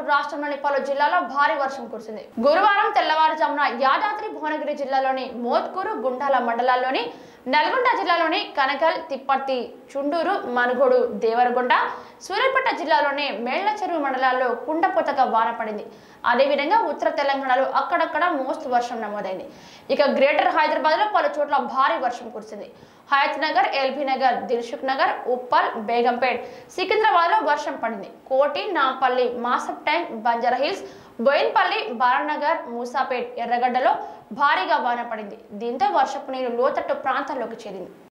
రాష్ట్రంలోని పలు జిల్లాల్లో భారీ వర్షం కురిసింది గురువారం తెల్లవారుజామున యాదాద్రి భువనగిరి జిల్లాలోని మోత్కూరు గుండాల మండలాల్లోని నల్గొండ జిల్లాలోని కనకల్ తిప్పర్తి చుండూరు మనుగోడు దేవరగొండ సూర్యాపేట జిల్లాలోని మేళ్ల చెరువు మండలాల్లో కుండపోతగా వాన పడింది అదేవిధంగా ఉత్తర తెలంగాణలో అక్కడక్కడ మోస్తు వర్షం నమోదైంది ఇక గ్రేటర్ హైదరాబాద్ లో పలు చోట్ల భారీ వర్షం కురిసింది Hayathnagar LB Nagar Dilsukhnagar Uppal Begumpet Secunderabad లో వర్షం పడింది కోటి నాంపల్లి మాసప్ ట్యాంక్ బంజారా హిల్స్ బోయిన్పల్లి బాలనగర్ మూసాపేట్ ఎర్రగడ్డలో భారీగా వాన పడింది దీంతో వర్షపు నీరు లోతట్టు ప్రాంతాల్లోకి చేరింది